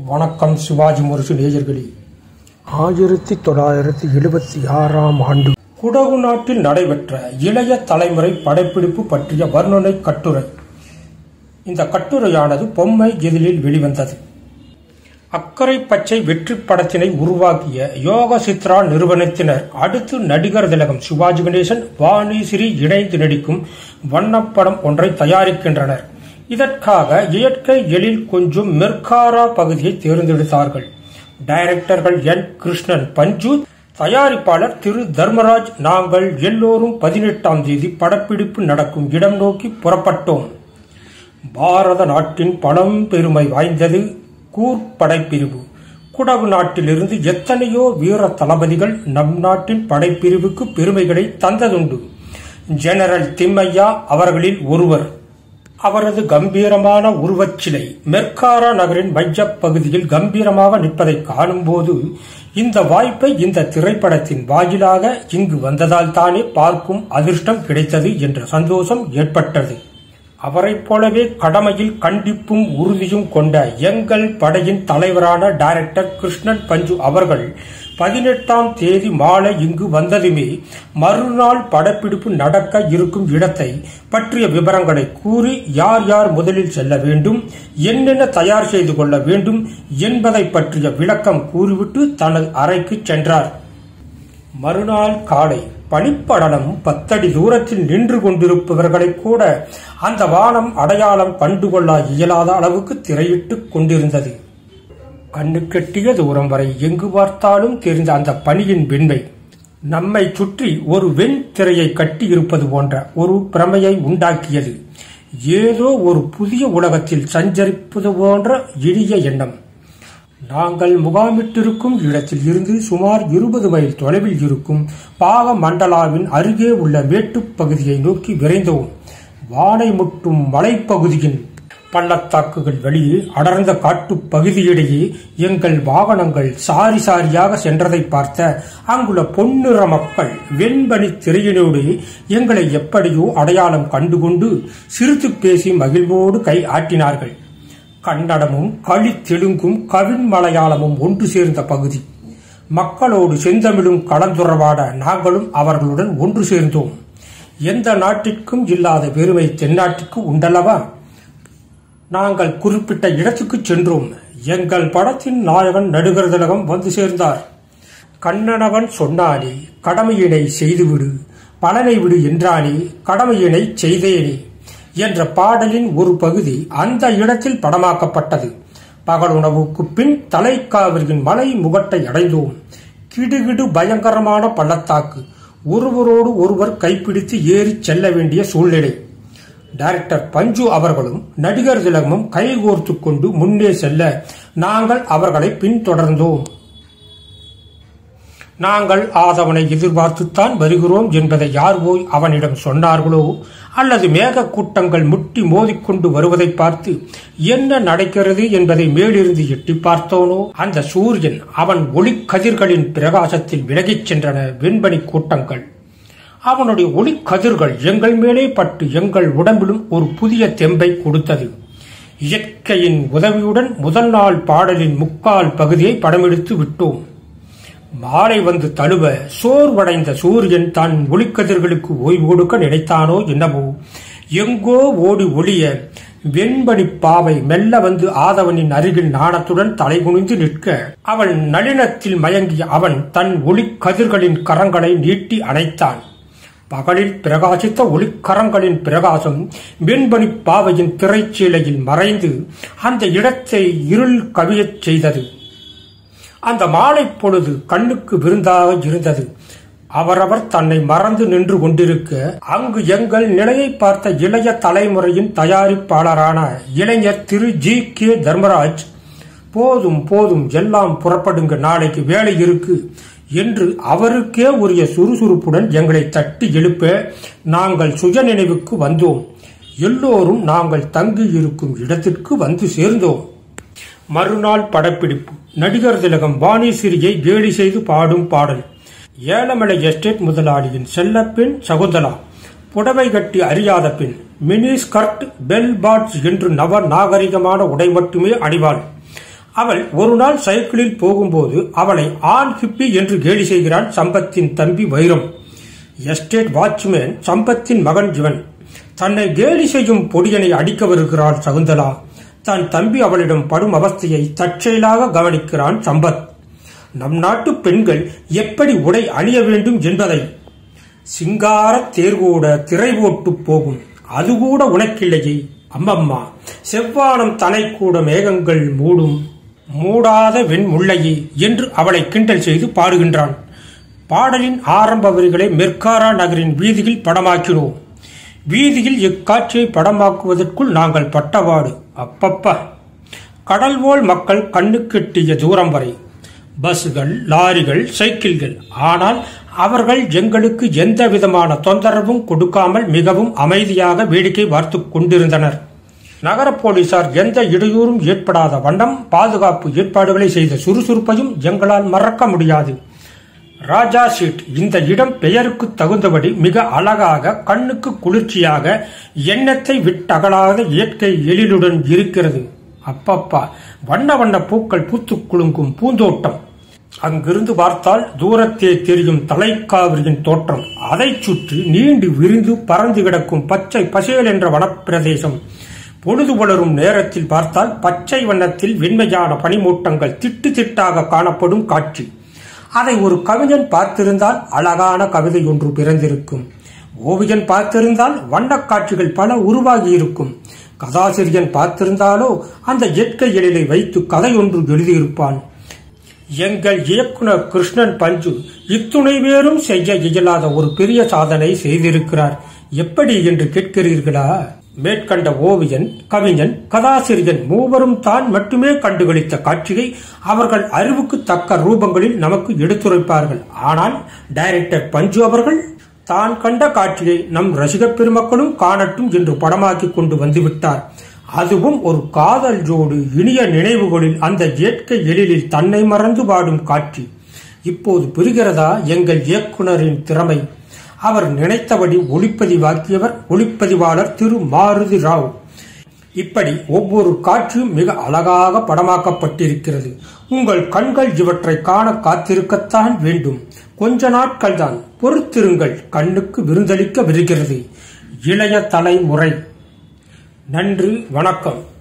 வணக்கம் சிவாஜி முரசு நேயர்களே ஆயிரத்தி தொள்ளாயிரத்தி எழுபத்தி ஆறாம் ஆண்டு குடகு நாட்டில் நடைபெற்ற இளைய தலைமுறை படைப்பிடிப்பு பற்றிய வர்ணனை கட்டுரை இந்த கட்டுரையானது பொம்மை எதிலில் வெளிவந்தது அக்கறை பச்சை வெற்றி படத்தினை உருவாக்கிய யோக சித்ரா நிறுவனத்தினர் அடுத்து நடிகர் திலகம் சிவாஜி கணேசன் வாணி ஸ்ரீ இணைந்து நடிக்கும் வண்ணப்படம் ஒன்றை தயாரிக்கின்றனர் இதற்காக இயற்கை எழில் கொஞ்சம் மெர்காரா பகுதியை தேர்ந்தெடுத்தார்கள் டைரக்டர்கள் என் கிருஷ்ணன் பஞ்சு தயாரிப்பாளர் திரு தர்மராஜ் நாங்கள் எல்லோரும் பதினெட்டாம் தேதி படப்பிடிப்பு நடக்கும் இடம் நோக்கி புறப்பட்டோம் பாரத நாட்டின் பழம் பெருமை வாய்ந்தது கூர்படைப்பிரிவு குடகு நாட்டிலிருந்து எத்தனையோ வீர தளபதிகள் நம் நாட்டின் படைப்பிரிவுக்கு பெருமைகளை தந்ததுண்டு ஜெனரல் திம்மையா அவர்களில் ஒருவர் அவரது கம்பீரமான உருவச்சிலை மெர்காரா நகரின் மையப் பகுதியில் கம்பீரமாக நிற்பதை காணும்போது இந்த வாய்ப்பை இந்த திரைப்படத்தின் வாயிலாக இங்கு வந்ததால் தானே பார்க்கும் அதிர்ஷ்டம் கிடைத்தது என்ற சந்தோஷம் ஏற்பட்டது அவரைப் போலவே கடமையில் கண்டிப்பும் உறுதியும் கொண்ட எங்கள் படையின் தலைவரான டைரக்டர் கிருஷ்ணன் பஞ்சு அவர்கள் பதினெட்டாம் தேதி மாலை இங்கு வந்ததுமே மறுநாள் படப்பிடிப்பு நடக்க இருக்கும் இடத்தை பற்றிய விவரங்களை கூறி யார் யார் முதலில் செல்ல வேண்டும் என்னென்ன தயார் செய்து கொள்ள வேண்டும் என்பதை பற்றிய விளக்கம் கூறிவிட்டு தனது அறைக்கு சென்றார் மறுநாள் காலை பனிப்படலம் பத்தடி தூரத்தில் நின்று கொண்டிருப்பவர்களை கூட அந்த வானம் அடையாளம் கண்டுகொள்ள இயலாத அளவுக்கு திரையிட்டுக் கொண்டிருந்தது கண்ணுக்கெட்டிய தூரம் வரை எங்கு பார்த்தாலும் தெரிந்த அந்த பனியின் வெண்மை நம்மை சுற்றி ஒரு வெண் திரையை கட்டி இருப்பது போன்ற ஒரு பிரமையை உண்டாக்கியது ஏதோ ஒரு புதிய உலகத்தில் சஞ்சரிப்பது போன்ற இனிய எண்ணம் நாங்கள் முகாமிட்டிருக்கும் இடத்தில் இருந்து சுமார் இருபது மைல் தொலைவில் இருக்கும் பாக மண்டலாவின் அருகே உள்ள மேட்டுப் பகுதியை நோக்கி விரைந்தோம் வானை முட்டும் மலைப்பகுதியின் பள்ளத்தாக்குகள் வழியே அடர்ந்த காட்டுப் பகுதியிடையே எங்கள் வாகனங்கள் சாரி சாரியாக சென்றதை பார்த்த அங்குள்ள பொன்னிற மக்கள் வெண்பனி திரையினோடு எங்களை எப்படியோ அடையாளம் கண்டுகொண்டு சிரித்து பேசி மகிழ்வோடு கை ஆட்டினார்கள் கன்னடமும் களி தெலுங்கும் கவின் மலையாளமும் ஒன்று சேர்ந்த பகுதி மக்களோடு செந்தமிழும் கலந்துறவாட நாங்களும் அவர்களுடன் ஒன்று சேர்ந்தோம் எந்த நாட்டிற்கும் இல்லாத பெருமை தென்னாட்டிற்கு உண்டல்லவா நாங்கள் குறிப்பிட்ட இடத்துக்கு சென்றோம் எங்கள் படத்தின் நாயகன் நடுகர் திலகம் வந்து சேர்ந்தார் கண்ணனவன் சொன்னானே கடமையினை செய்துவிடு பலனை விடு என்றானே கடமையினை செய்தேனே என்ற பாடலின் ஒரு பகுதி அந்த இடத்தில் படமாக்கப்பட்டது பகல் உணவுக்கு பின் தலைக்காவிரியின் மலை முகட்டை அடைந்தோம் கிடுகிடு பயங்கரமான பள்ளத்தாக்கு ஒருவரோடு ஒருவர் கைப்பிடித்து ஏறி செல்ல வேண்டிய சூழ்நிலை டைரக்டர் பஞ்சு அவர்களும் நடிகர் திலகமும் கைகோர்த்து கொண்டு முன்னே செல்ல நாங்கள் அவர்களை பின்தொடர்ந்தோம் நாங்கள் ஆதவனை எதிர்பார்த்துத்தான் வருகிறோம் என்பதை யார் போய் அவனிடம் சொன்னார்களோ அல்லது மேக கூட்டங்கள் முட்டி மோதிக்கொண்டு வருவதை பார்த்து என்ன நடக்கிறது என்பதை மேலிருந்து எட்டி பார்த்தோனோ அந்த சூரியன் அவன் ஒளிக்கதிர்களின் பிரகாசத்தில் விலகிச் சென்றன வெண்பனி கூட்டங்கள் அவனுடைய ஒளிக்கதிர்கள் எங்கள் மேலே பட்டு எங்கள் உடம்பிலும் ஒரு புதிய தெம்பை கொடுத்தது இயற்கையின் உதவியுடன் முதல் நாள் பாடலின் முக்கால் பகுதியை படமெடுத்து விட்டோம் மாலை வந்து தழுவ சோர்வடைந்த சூரியன் தன் ஒளிக்கதிர்களுக்கு ஓய்வு கொடுக்க நினைத்தானோ என்னவோ எங்கோ ஓடி ஒளிய வெண்பனி பாவை மெல்ல வந்து ஆதவனின் அருகில் நாணத்துடன் தலைகுனிந்து நிற்க அவள் நளினத்தில் மயங்கிய அவன் தன் ஒளிக்கதிர்களின் கரங்களை நீட்டி அணைத்தான் பகலில் பிரகாசித்த ஒளிக்கரங்களின் பிரகாசம் வெண்பனி பாவையின் திரைச்சீலையில் மறைந்து அந்த இடத்தை இருள் கவியச் செய்தது அந்த மாலை பொழுது கண்ணுக்கு விருந்தாக இருந்தது அவரவர் தன்னை மறந்து நின்று கொண்டிருக்க அங்கு எங்கள் நிலையை பார்த்த இளைய தலைமுறையின் தயாரிப்பாளரான இளைஞர் திரு ஜி கே தர்மராஜ் போதும் போதும் எல்லாம் புறப்படுங்க நாளைக்கு வேலை இருக்கு என்று அவருக்கே உரிய சுறுசுறுப்புடன் எங்களை தட்டி எழுப்ப நாங்கள் சுய நினைவுக்கு வந்தோம் எல்லோரும் நாங்கள் தங்கி இருக்கும் இடத்திற்கு வந்து சேர்ந்தோம் மறுநாள் படப்பிடிப்பு நடிகர் திலகம் வாணிசிறியை கேலி செய்து பாடும் பாடல் ஏலமலை எஸ்டேட் முதலாளியின் செல்லப்பெண் சகுந்தலா புடவை கட்டி அறியாத பெண் மினி ஸ்கர்ட் பெல் பாட்ஸ் என்று நவ நாகரிகமான உடை மட்டுமே அணிவாள் அவள் ஒரு நாள் சைக்கிளில் போகும்போது அவளை ஆண் ஹிப்பி என்று கேலி செய்கிறான் சம்பத்தின் தம்பி வைரம் எஸ்டேட் வாட்ச்மேன் சம்பத்தின் மகன் ஜிவன் தன்னை கேலி செய்யும் பொடியனை அடிக்க வருகிறாள் சகுந்தலா தன் தம்பி அவளிடம் படும் அவஸ்தையை தற்செயலாக கவனிக்கிறான் சம்பத் நம் நாட்டு பெண்கள் எப்படி உடை அணிய வேண்டும் என்பதை சிங்கார தேர்வோட திரை போட்டு போகும் அது கூட உனக்கில்லையே அம்மம்மா செவ்வானம் தனை கூட மேகங்கள் மூடும் மூடாத வெண்முள்ளையே என்று அவளை கிண்டல் செய்து பாடுகின்றான் பாடலின் ஆரம்ப வரிகளை மெர்காரா நகரின் வீதியில் படமாக்கினோம் வீதியில் இக்காட்சியை படமாக்குவதற்குள் நாங்கள் பட்டவாடு அப்பப்பா கடல் போல் மக்கள் கண்ணுக்கெட்டிய தூரம் வரை பஸ்கள் லாரிகள் சைக்கிள்கள் ஆனால் அவர்கள் எங்களுக்கு எந்த விதமான தொந்தரவும் கொடுக்காமல் மிகவும் அமைதியாக வேடிக்கை பார்த்து கொண்டிருந்தனர் நகர போலீசார் எந்த இடையூறும் ஏற்படாத வண்ணம் பாதுகாப்பு ஏற்பாடுகளை செய்த சுறுசுறுப்பையும் எங்களால் மறக்க முடியாது ராஜா சீட் இந்த இடம் பெயருக்கு தகுந்தபடி மிக அழகாக கண்ணுக்கு குளிர்ச்சியாக எண்ணத்தை விட்டகலாத இயற்கை எழிலுடன் இருக்கிறது அப்பப்பா வண்ண வண்ண பூக்கள் பூத்துக் குலுங்கும் பூந்தோட்டம் அங்கிருந்து பார்த்தால் தூரத்தே தெரியும் தலைக்காவிரியின் தோற்றம் அதைச் சுற்றி நீண்டு விரிந்து பறந்து கிடக்கும் பச்சை பசேல் என்ற வனப்பிரதேசம் பொழுது வளரும் நேரத்தில் பார்த்தால் பச்சை வண்ணத்தில் வெண்மையான பனிமூட்டங்கள் திட்டு திட்டாக காணப்படும் காட்சி அதை ஒரு கவிஞன் பார்த்திருந்தால் அழகான கவிதை ஒன்று பிறந்திருக்கும் ஓவியன் பார்த்திருந்தால் வண்ணக் காட்சிகள் பல உருவாகி இருக்கும் கதாசிரியன் பார்த்திருந்தாலோ அந்த இயற்கை எழிலை வைத்து கதை ஒன்று எழுதியிருப்பான் எங்கள் இயக்குனர் கிருஷ்ணன் பஞ்சு இத்துணை பேரும் செய்ய இயலாத ஒரு பெரிய சாதனை செய்திருக்கிறார் எப்படி என்று கேட்கிறீர்களா மேற்கண்ட ஓவியன் கவிஞன் கதாசிரியன் மூவரும் தான் மட்டுமே கண்டுகளித்த காட்சியை அவர்கள் அறிவுக்கு தக்க ரூபங்களில் நமக்கு எடுத்துரைப்பார்கள் ஆனால் டைரக்டர் பஞ்சு அவர்கள் தான் கண்ட காட்சியை நம் ரசிகப் பெருமக்களும் காணட்டும் என்று படமாக்கி கொண்டு வந்துவிட்டார் அதுவும் ஒரு காதல் ஜோடு இனிய நினைவுகளில் அந்த இயற்கை எழிலில் தன்னை மறந்து பாடும் காட்சி இப்போது புரிகிறதா எங்கள் இயக்குனரின் திறமை அவர் நினைத்தபடி ஒளிப்பதிவாக்கியவர் ஒளிப்பதிவாளர் திரு மாருதி ராவ் இப்படி ஒவ்வொரு காட்சியும் மிக அழகாக படமாக்கப்பட்டிருக்கிறது உங்கள் கண்கள் இவற்றை காண காத்திருக்கத்தான் வேண்டும் கொஞ்ச நாட்கள் தான் பொறுத்திருங்கள் கண்ணுக்கு விருந்தளிக்க விருகிறது இளைய தலைமுறை நன்றி வணக்கம்